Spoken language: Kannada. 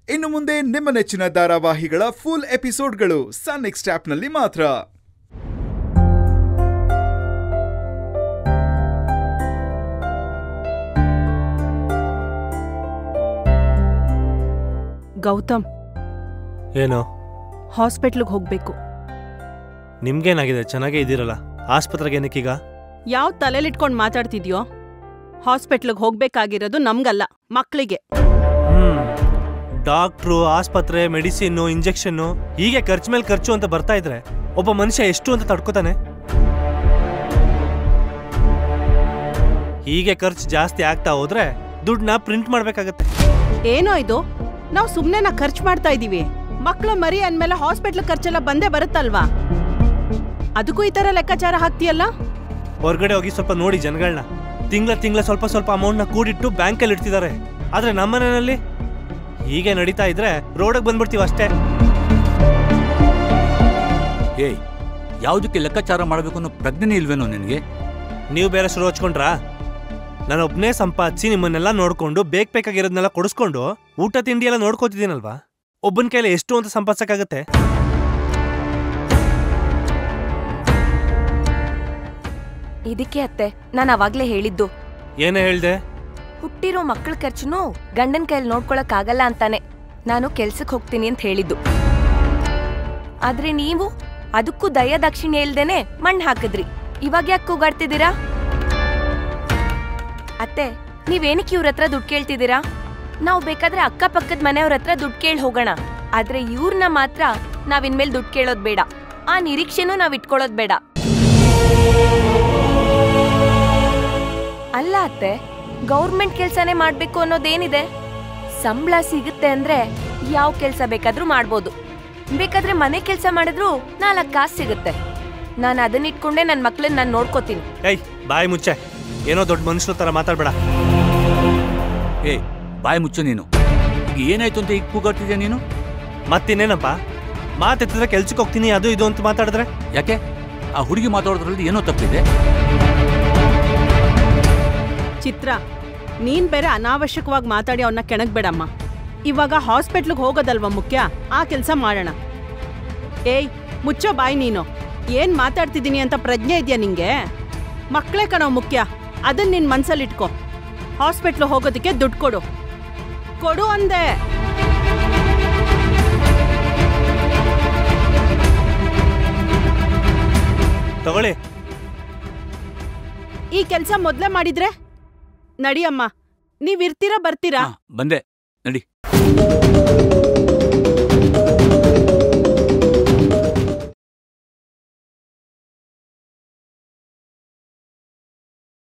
ಇನ್ನು ಮುಂದೆ ನಿಮ್ಮ ನೆಚ್ಚಿನ ಧಾರಾವಾಹಿಗಳ ಫುಲ್ ಎಪಿಸೋಡ್ಗಳು ಸನ್ ನೆಕ್ಸ್ಟ್ ಆಪ್ನಲ್ಲಿ ಮಾತ್ರ ಗೌತಮ್ ಏನು ಹಾಸ್ಪಿಟ್ಲಿಗೆ ಹೋಗ್ಬೇಕು ನಿಮ್ಗೇನಾಗಿದೆ ಚೆನ್ನಾಗೇ ಇದ್ದೀರಲ್ಲ ಆಸ್ಪತ್ರೆಗೆ ಏನಕ್ಕೀಗ ಯಾವ ತಲೆಲಿಟ್ಕೊಂಡು ಮಾತಾಡ್ತಿದ್ಯೋ ಹಾಸ್ಪಿಟ್ಲಿಗೆ ಹೋಗ್ಬೇಕಾಗಿರೋದು ನಮ್ಗಲ್ಲ ಮಕ್ಳಿಗೆ ಹ್ಮ್ ಡಾಕ್ಟ್ರು ಆಸ್ಪತ್ರೆ ಮೆಡಿಸಿನ್ನು ಇಂಜೆಕ್ಷನ್ನು ಹೀಗೆ ಖರ್ಚು ಮೇಲೆ ಖರ್ಚು ಅಂತ ಬರ್ತಾ ಇದ್ರೆ ಒಬ್ಬ ಮನುಷ್ಯ ಎಷ್ಟು ಅಂತ ತಡ್ಕೋತಾನೆ ಹೀಗೆ ಖರ್ಚು ಜಾಸ್ತಿ ಆಗ್ತಾ ಹೋದ್ರೆ ದುಡ್ಡನ್ನ ಪ್ರಿಂಟ್ ಮಾಡ್ಬೇಕಾಗತ್ತೆ ಏನೋ ಇದು ನಾವು ಸುಮ್ಮನೆ ಖರ್ಚು ಮಾಡ್ತಾ ಇದೀವಿ ಮಕ್ಳು ಮರಿ ಅಂದ್ಮೇಲೆ ಹಾಸ್ಪಿಟ್ಲ್ ಖರ್ಚೆಲ್ಲ ಬಂದೇ ಬರುತ್ತಲ್ವಾ ಅದಕ್ಕೂ ಈ ತರ ಲೆಕ್ಕಾಚಾರ ಹಾಕ್ತೀಯಲ್ಲ ಹೊರಗಡೆ ಹೋಗಿ ಸ್ವಲ್ಪ ನೋಡಿ ಜನಗಳನ್ನ ತಿಂಗಳ ತಿಂಗಳ ಸ್ವಲ್ಪ ಸ್ವಲ್ಪ ಅಮೌಂಟ್ನ ಕೂಡಿಟ್ಟು ಬ್ಯಾಂಕಲ್ಲಿ ಇಡ್ತಿದ್ದಾರೆ ಆದ್ರೆ ನಮ್ಮನೆಯಲ್ಲಿ ಹೀಗೆ ನಡೀತಾ ಇದ್ರೆ ರೋಡಿಗೆ ಬಂದ್ಬಿಡ್ತೀವಿ ಅಷ್ಟೇ ಏಯ್ ಯಾವುದಕ್ಕೆ ಲೆಕ್ಕಾಚಾರ ಮಾಡಬೇಕು ಅನ್ನೋ ಪ್ರಜ್ಞೆನೇ ಇಲ್ವೇನೋ ನಿನಗೆ ನೀವು ಬೇರೆ ಶುರು ಹಚ್ಕೊಂಡ್ರಾ ನಾನು ಒಬ್ಬನೇ ಸಂಪಾದಿಸಿ ನಿಮ್ಮನ್ನೆಲ್ಲ ನೋಡ್ಕೊಂಡು ಬೇಕ್ ಬೇಕಾಗಿರೋದನ್ನೆಲ್ಲ ಕೊಡಿಸ್ಕೊಂಡು ಊಟ ತಿಂಡಿ ಎಲ್ಲ ನೋಡ್ಕೋತಿದ್ದೀನಲ್ವಾ ಒಬ್ಬನ ಕೈಲಿ ಎಷ್ಟು ಅಂತ ಸಂಪಾದಿಸಕ್ಕಾಗತ್ತೆ ಇದಕ್ಕೆ ಅತ್ತೆ ನಾನು ಅವಾಗ್ಲೇ ಹೇಳಿದ್ದು ಏನೇ ಹೇಳ್ದೆ ಹುಟ್ಟಿರೋ ಮಕ್ಕಳ ಖರ್ಚುನು ಗಂಡನ ಕೈಯಲ್ಲಿ ನೋಡ್ಕೊಳಕ್ ಆಗಲ್ಲ ಅಂತಾನೆ ನಾನು ಕೆಲ್ಸಕ್ಕೆ ಹೋಗ್ತೀನಿ ಅಂತ ಹೇಳಿದ್ದು ಆದ್ರೆ ನೀವು ಅದಕ್ಕೂ ದಯ ದಾಕ್ಷಿಣ್ಯ ಇಲ್ದೇನೆ ಮಣ್ಣು ಹಾಕಿದ್ರಿ ಇವಾಗ ಯಾಕೆ ಕೂಗಾಡ್ತಿದ್ದೀರಾ ಅತ್ತೆ ನೀವೇನಕ್ಕೆ ಇವ್ರ ಹತ್ರ ದುಡ್ಡು ಕೇಳ್ತಿದ್ದೀರಾ ನಾವು ಬೇಕಾದ್ರೆ ಅಕ್ಕಪಕ್ಕದ ಮನೆಯವ್ರ ಹತ್ರ ದುಡ್ಡು ಕೇಳಿ ಹೋಗೋಣ ಆದ್ರೆ ಇವ್ರನ್ನ ಮಾತ್ರ ನಾವಿನ್ಮೇಲೆ ದುಡ್ಡು ಕೇಳೋದ್ ಬೇಡ ಆ ನಿರೀಕ್ಷೆನೂ ನಾವ್ ಇಟ್ಕೊಳ್ಳೋದ್ ಬೇಡ ಅಲ್ಲ ಅತ್ತೆ ಗೌರ್ಮೆಂಟ್ ಕೆಲ್ಸನೇ ಮಾಡ್ಬೇಕು ಅನ್ನೋದೇನಿದೆ ಸಂಬಳ ಸಿಗುತ್ತೆ ಅಂದ್ರೆ ಯಾವ ಕೆಲ್ಸ ಬೇಕಾದ್ರೂ ಮಾಡ್ಬೋದು ಬೇಕಾದ್ರೆ ಮನೆ ಕೆಲ್ಸ ಮಾಡಿದ್ರು ನಾಲ್ಕು ಕಾಸು ಸಿಗುತ್ತೆ ನಾನು ಅದನ್ನ ಇಟ್ಕೊಂಡೆ ನನ್ನ ಮಕ್ಳನ್ನ ನಾನು ನೋಡ್ಕೋತೀನಿ ಏಯ್ ಬಾಯಿ ಮುಚ್ಚೆ ಏನೋ ದೊಡ್ಡ ಮನುಷ್ಯರ ತರ ಮಾತಾಡ್ಬೇಡ ಏಯ್ ಬಾಯಿ ಮುಚ್ಚು ನೀನು ಈಗ ಏನಾಯ್ತು ಅಂತ ಈಗ ಕೂಗಾಡ್ತಿದ್ಯಾ ನೀನು ಮತ್ತಿನ್ನೇನಪ್ಪ ಮಾತೆತ್ತಿದ್ರೆ ಕೆಲ್ಸಕ್ಕೆ ಹೋಗ್ತೀನಿ ಅದು ಇದು ಅಂತ ಮಾತಾಡಿದ್ರೆ ಯಾಕೆ ಆ ಹುಡುಗಿ ಮಾತಾಡೋದ್ರಲ್ಲಿ ಏನೋ ತಪ್ಪಿದೆ ಚಿತ್ರ ನೀನ್ ಬೇರೆ ಅನಾವಶ್ಯಕವಾಗಿ ಮಾತಾಡಿ ಅವನ್ನ ಕೆಣಕ್ಬೇಡಮ್ಮ ಇವಾಗ ಹಾಸ್ಪಿಟ್ಲಿಗೆ ಹೋಗೋದಲ್ವಾ ಮುಖ್ಯ ಆ ಕೆಲಸ ಮಾಡೋಣ ಏಯ್ ಮುಚ್ಚೋ ಬಾಯ್ ನೀನು ಏನ್ ಮಾತಾಡ್ತಿದ್ದೀನಿ ಅಂತ ಪ್ರಜ್ಞೆ ಇದೆಯಾ ನಿಂಗೆ ಮಕ್ಕಳೇ ಕಣೋ ಮುಖ್ಯ ಅದನ್ನ ನಿನ್ ಮನ್ಸಲ್ಲಿ ಇಟ್ಕೋ ಹಾಸ್ಪಿಟ್ಲ್ ಹೋಗೋದಕ್ಕೆ ದುಡ್ಡು ಕೊಡು ಕೊಡು ಅಂದೆ ತಗೊಳ್ಳಿ ಈ ಕೆಲಸ ಮೊದ್ಲೇ ಮಾಡಿದ್ರೆ ನಡಿಯಮ್ಮ ನೀವಿರ್ತೀರಾ ಬರ್ತೀರಾ ಹಾ, ಬಂದೆ ನಡಿ